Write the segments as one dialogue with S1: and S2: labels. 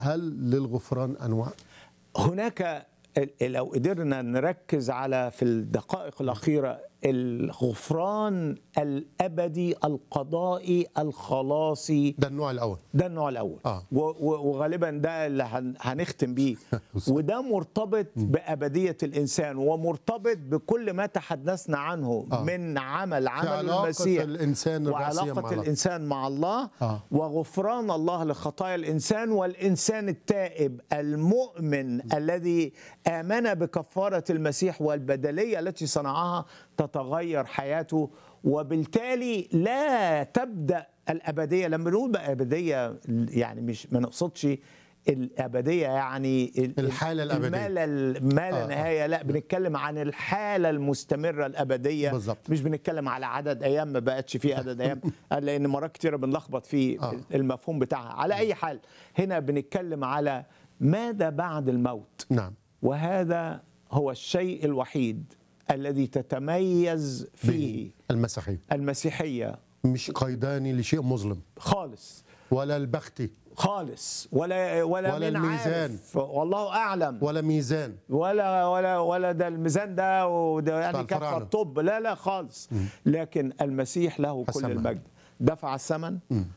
S1: هل للغفران انواع؟
S2: هناك ال- لو قدرنا نركز على في الدقائق الأخيرة الغفران الأبدي القضائي الخلاصي
S1: ده النوع الاول
S2: ده النوع الأول
S1: آه.
S2: و- و- وغالبا ده اللي هن- هنختم بيه وده مرتبط بأبدية الإنسان ومرتبط بكل ما تحدثنا عنه
S1: آه.
S2: من عمل
S1: في
S2: عمل
S1: علاقه
S2: المسيح
S1: الانسان الرئيسيه مع
S2: وعلاقة
S1: الله
S2: الإنسان مع الله
S1: آه.
S2: وغفران الله لخطايا الإنسان والإنسان التائب المؤمن الذي آمن بكفارة المسيح والبدلية التي صنعها تتغير حياته وبالتالي لا تبدأ الأبدية لما نقول بقى أبدية يعني مش ما نقصدش الأبدية يعني ال-
S1: الحالة الأبدية.
S2: ما لا ما
S1: آه،
S2: لا
S1: آه.
S2: نهاية لا بنتكلم عن الحالة المستمرة الأبدية
S1: بالظبط.
S2: مش بنتكلم على عدد ايام ما بقتش فيه عدد ايام لان مرات كتيره بنلخبط في
S1: آه.
S2: المفهوم بتاعها على اي حال هنا بنتكلم على ماذا بعد الموت
S1: نعم
S2: وهذا هو الشيء الوحيد الذي تتميز فيه
S1: المسيحيه
S2: المسيحيه
S1: مش قيداني لشيء مظلم
S2: خالص
S1: ولا البختي
S2: خالص ولا ولا,
S1: ولا
S2: من
S1: الميزان.
S2: عارف والله اعلم
S1: ولا ميزان
S2: ولا ولا ولا ده الميزان ده وده يعني
S1: بتاع
S2: كفه
S1: الفراعنة.
S2: الطب لا لا خالص لكن المسيح له كل
S1: الثمن.
S2: المجد دفع الثمن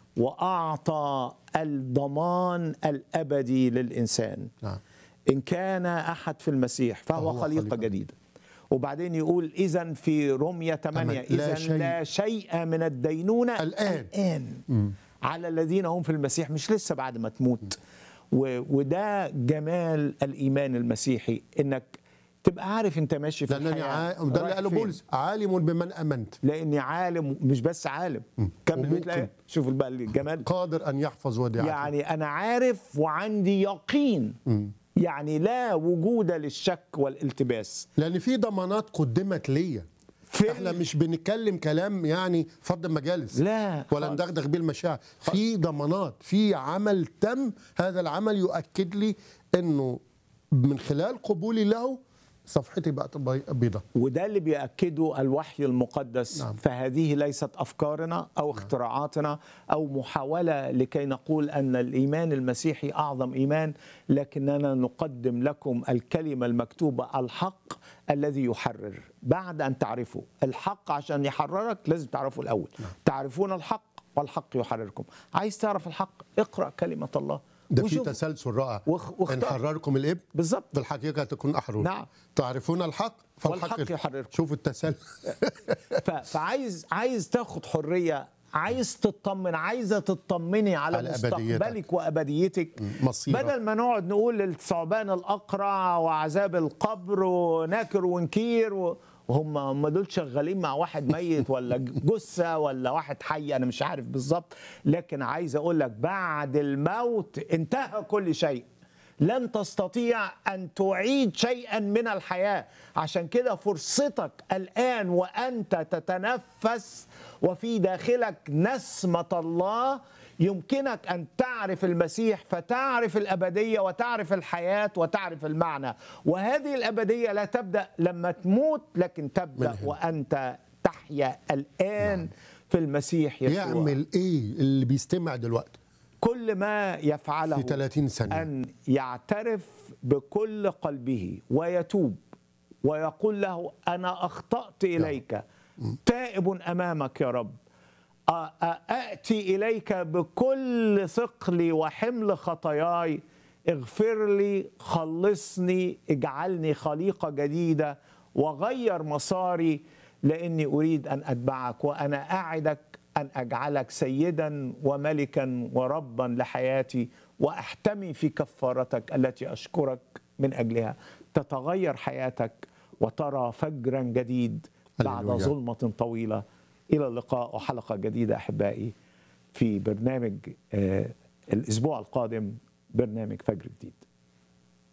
S2: واعطى الضمان الابدي للانسان
S1: نعم
S2: ان كان احد في المسيح فهو
S1: فهو
S2: خليقه
S1: خليقة.
S2: جديده وبعدين يقول اذا في رمية 8
S1: أمل. لا
S2: اذا
S1: شيء.
S2: لا شيء من الدينونه
S1: الآن.
S2: الان على الذين هم في المسيح مش لسه بعد ما تموت و- وده جمال الايمان المسيحي انك تبقى عارف انت ماشي في
S1: لانني
S2: الحياه
S1: عا... ده اللي
S2: رايح
S1: قاله
S2: فين.
S1: بولس عالم بمن امنت
S2: لاني عالم مش بس عالم كمل
S1: وممكن.
S2: بتلاقي شوف بقى الجمال
S1: قادر ان يحفظ وديعته
S2: يعني انا عارف وعندي يقين يعني لا وجود للشك والالتباس
S1: لان في ضمانات قدمت ليا
S2: في
S1: احنا مش بنتكلم كلام يعني فض مجالس
S2: لا
S1: ولا
S2: خالص.
S1: ندغدغ بيه المشاعر في ضمانات في عمل تم هذا العمل يؤكد لي انه من خلال قبولي له صفحتي بقت بي- بيضة
S2: وده اللي بيأكده الوحي المقدس
S1: نعم.
S2: فهذه ليست أفكارنا أو اختراعاتنا أو محاولة لكي نقول أن الإيمان المسيحي أعظم إيمان لكننا نقدم لكم الكلمة المكتوبة الحق الذي يحرر بعد أن تعرفوا الحق عشان يحررك لازم تعرفوا الأول تعرفون الحق والحق يحرركم عايز تعرف الحق اقرأ كلمة الله
S1: ده في
S2: وشوف-
S1: تسلسل رائع
S2: واخ- واختار.
S1: ان حرركم الابن
S2: بالظبط
S1: بالحقيقة تكون أحرار
S2: نعم.
S1: تعرفون الحق
S2: والحق يحرركم.
S1: شوفوا التسلسل
S2: ف- فعايز عايز تاخد حريه عايز تطمن عايزه تطمني على,
S1: على
S2: مستقبلك
S1: أبديتك.
S2: وابديتك
S1: مصيرك.
S2: بدل ما نقعد نقول الثعبان الاقرع وعذاب القبر وناكر ونكير و... وهم هم دول شغالين مع واحد ميت ولا جثه ولا واحد حي انا مش عارف بالظبط لكن عايز اقول لك بعد الموت انتهى كل شيء لن تستطيع ان تعيد شيئا من الحياه عشان كده فرصتك الان وانت تتنفس وفي داخلك نسمه الله يمكنك ان تعرف المسيح فتعرف الابديه وتعرف الحياه وتعرف المعنى وهذه الابديه لا تبدا لما تموت لكن تبدا
S1: من هنا.
S2: وانت تحيا الان في المسيح يسوع
S1: يعمل ايه اللي بيستمع دلوقتي
S2: كل ما يفعله
S1: في 30 ثانية
S2: أن يعترف بكل قلبه ويتوب ويقول له أنا أخطأت إليك تائب أمامك يا رب أ- أ- أأتي إليك بكل ثقلي وحمل خطاياي اغفر لي خلصني اجعلني خليقة جديدة وغير مساري لاني اريد ان اتبعك وانا اعدك ان اجعلك سيدا وملكا وربا لحياتي واحتمي في كفارتك التي اشكرك من اجلها تتغير حياتك وترى فجرا جديد بعد
S1: هللويا.
S2: ظلمه طويله الى اللقاء وحلقه جديده احبائي في برنامج آه، الاسبوع القادم برنامج فجر جديد